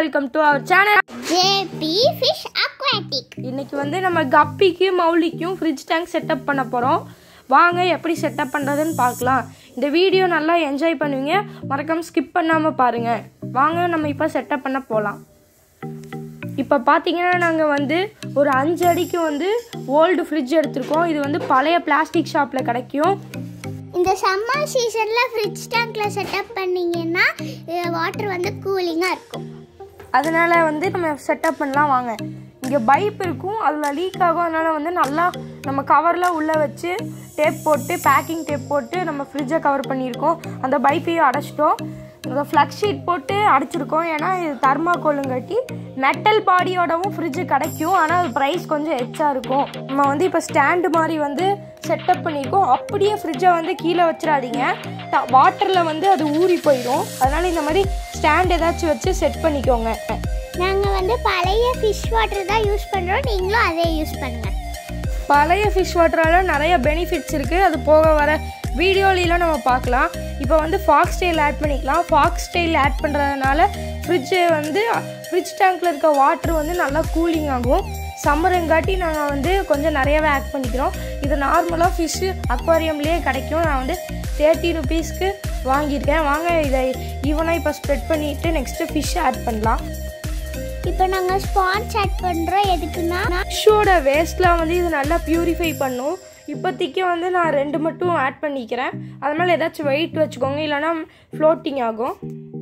welcome to our channel JP fish aquatic இன்னைக்கு வந்து நம்ம கப்பிக்கு மௌலிக்கும் ஃப்ரிட்ஜ் டேங்க் செட்டப் பண்ண போகிறோம் வாங்க எப்படி செட்டப் பண்ணுறதுன்னு பார்க்கலாம் இந்த வீடியோ நல்லா என்ஜாய் பண்ணுவீங்க மறக்காம ஸ்கிப் பண்ணாமல் பாருங்கள் வாங்க நம்ம இப்போ செட்டப் பண்ண போகலாம் இப்போ பார்த்தீங்கன்னா நாங்கள் வந்து ஒரு அஞ்சு அடிக்கு வந்து ஓல்டு ஃப்ரிட்ஜ் எடுத்திருக்கோம் இது வந்து பழைய பிளாஸ்டிக் ஷாப்பில் கிடைக்கும் இந்த சம்மர் சீசனில் ஃப்ரிட்ஜ் டேங்க்கில் செட்டப் பண்ணீங்கன்னா வாட்டர் வந்து கூலிங்காக இருக்கும் அதனால வந்து நம்ம செட்டப் பண்ணலாம் வாங்க இங்கே பைப் இருக்கும் அதில் லீக் ஆகும் அதனால வந்து நல்லா நம்ம கவரில் உள்ளே வச்சு டேப் போட்டு பேக்கிங் டேப் போட்டு நம்ம ஃப்ரிட்ஜை கவர் பண்ணியிருக்கோம் அந்த பைப்பையும் அடைச்சிட்டோம் இந்த ஃப்ளக் ஷீட் போட்டு அடைச்சிருக்கோம் ஏன்னா இது தர்மாக்கோலுங்காட்டி மெட்டல் பாடியோடவும் ஃப்ரிட்ஜு கிடைக்கும் ஆனால் அது ப்ரைஸ் கொஞ்சம் எச்சா இருக்கும் நம்ம வந்து இப்போ ஸ்டாண்டு மாதிரி வந்து செட்டப் பண்ணியிருக்கோம் அப்படியே ஃப்ரிட்ஜை வந்து கீழே வச்சிடாதீங்க வாட்டரில் வந்து அது ஊறி போயிடும் அதனால இந்த மாதிரி ஸ்டாண்ட் ஏதாச்சும் வச்சு செட் பண்ணிக்கோங்க நாங்கள் வந்து பழைய ஃபிஷ் வாட்டர் தான் யூஸ் பண்ணுறோம் நீங்களும் அதே யூஸ் பண்ணுங்கள் பழைய ஃபிஷ் வாட்டரால் நிறைய பெனிஃபிட்ஸ் இருக்குது அது போக வர வீடியோலாம் நம்ம பார்க்கலாம் இப்போ வந்து ஃபாக்ஸ் ஸ்டைல் ஆட் பண்ணிக்கலாம் ஃபாக்ஸ் ஸ்டைல் ஆட் பண்ணுறதுனால ஃப்ரிட்ஜு வந்து ஃப்ரிட்ஜ் டேங்க்கில் இருக்க வாட்டர் வந்து நல்லா கூலிங் ஆகும் சம்மருங்காட்டி நாங்கள் வந்து கொஞ்சம் நிறையவே ஆட் பண்ணிக்கிறோம் இது நார்மலாக ஃபிஷ்ஷு அக்வாரியம்லேயே கிடைக்கும் நான் வந்து தேர்ட்டி ருபீஸ்க்கு வாங்கியிருக்கேன் வாங்க இதை ஈவனாக இப்போ ஸ்ப்ரெட் பண்ணிவிட்டு நெக்ஸ்ட்டு ஃபிஷ் ஆட் பண்ணலாம் இப்போ நாங்கள் ஸ்பான்ஸ் ஆட் பண்ணுறோம் எதுக்குன்னா ஃபிஷ்ஷோட வேஸ்ட்லாம் வந்து இது நல்லா பியூரிஃபை பண்ணும் இப்போதைக்கு வந்து நான் ரெண்டு மட்டும் ஆட் பண்ணிக்கிறேன் அது மேலே ஏதாச்சும் வெயிட் வச்சுக்கோங்க இல்லைன்னா ஃப்ளோட்டிங் ஆகும்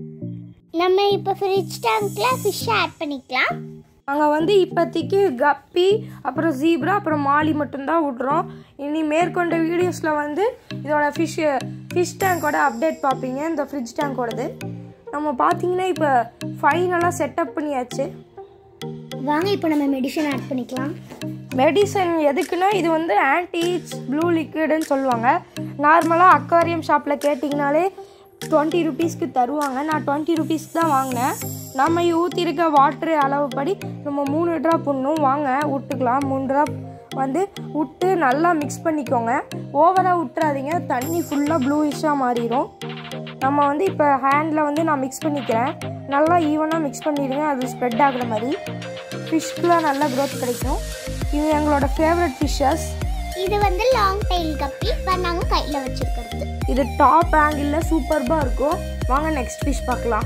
நம்ம இப்போ ஃப்ரிட்ஜ் டேங்க்கில் ஃபிஷ் ஆட் பண்ணிக்கலாம் நாங்கள் வந்து இப்போதைக்கு கப்பி அப்புறம் ஜீப்ரா அப்புறம் மாலி மட்டும்தான் விட்றோம் இனி மேற்கொண்ட வீடியோஸில் வந்து இதோட ஃபிஷ் ஃபிஷ் டேங்கோட அப்டேட் பார்ப்பீங்க இந்த ஃப்ரிட்ஜ் டேங்கோடது நம்ம பார்த்தீங்கன்னா இப்போ ஃபைனலாக செட்டப் பண்ணியாச்சு வாங்க இப்போ நம்ம மெடிசன் ஆட் பண்ணிக்கலாம் மெடிசன் எதுக்குன்னா இது வந்து ஆன்டிச் ப்ளூ லிக்விடுன்னு சொல்லுவாங்க நார்மலாக அக்வாரியம் ஷாப்பில் கேட்டிங்கனாலே டுவெண்ட்டி ருபீஸ்க்கு தருவாங்க நான் டுவெண்ட்டி ருபீஸ்க்கு தான் வாங்கினேன் நம்ம ஊற்றிருக்க வாட்ரு அளவுப்படி நம்ம மூணு ட்ராப் விடணும் வாங்க விட்டுக்கலாம் மூணு ட்ராப் வந்து விட்டு நல்லா மிக்ஸ் பண்ணிக்கோங்க ஓவராக விட்டுறாதீங்க தண்ணி ஃபுல்லாக ப்ளூயிஷாக மாறிடும் நம்ம வந்து இப்போ ஹேண்டில் வந்து நான் மிக்ஸ் பண்ணிக்கிறேன் நல்லா ஈவனாக மிக்ஸ் பண்ணிடுங்க அது ஸ்ப்ரெட் ஆகுற மாதிரி ஃபிஷ்க்குலாம் நல்ல க்ரோத் கிடைக்கும் இது எங்களோட ஃபேவரட் ஃபிஷ்ஷஸ் இது வந்து லாங் டைல் கப்பி இப்போ நாங்கள் கையில் வச்சுருக்கிறது இது டாப் ஆங்கிளில் சூப்பர்பாக இருக்கும் வாங்க நெக்ஸ்ட் ஃபிஷ் பார்க்கலாம்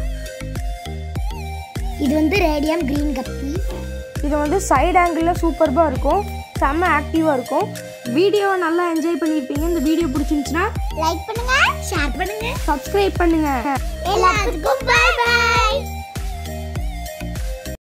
இது வந்து ரேடியம் க்ரீன் கப்பி இது வந்து சைடு ஆங்கிளில் சூப்பர்பாக இருக்கும் செம்ம ஆக்டிவாக இருக்கும் வீடியோவை நல்லா என்ஜாய் பண்ணியிருப்பீங்க இந்த வீடியோ பிடிச்சிருந்துச்சுன்னா லைக் பண்ணுங்க ஷேர் பண்ணுங்க சப்ஸ்கிரைப் பண்ணுங்கள் எல்லாத்துக்கும் பை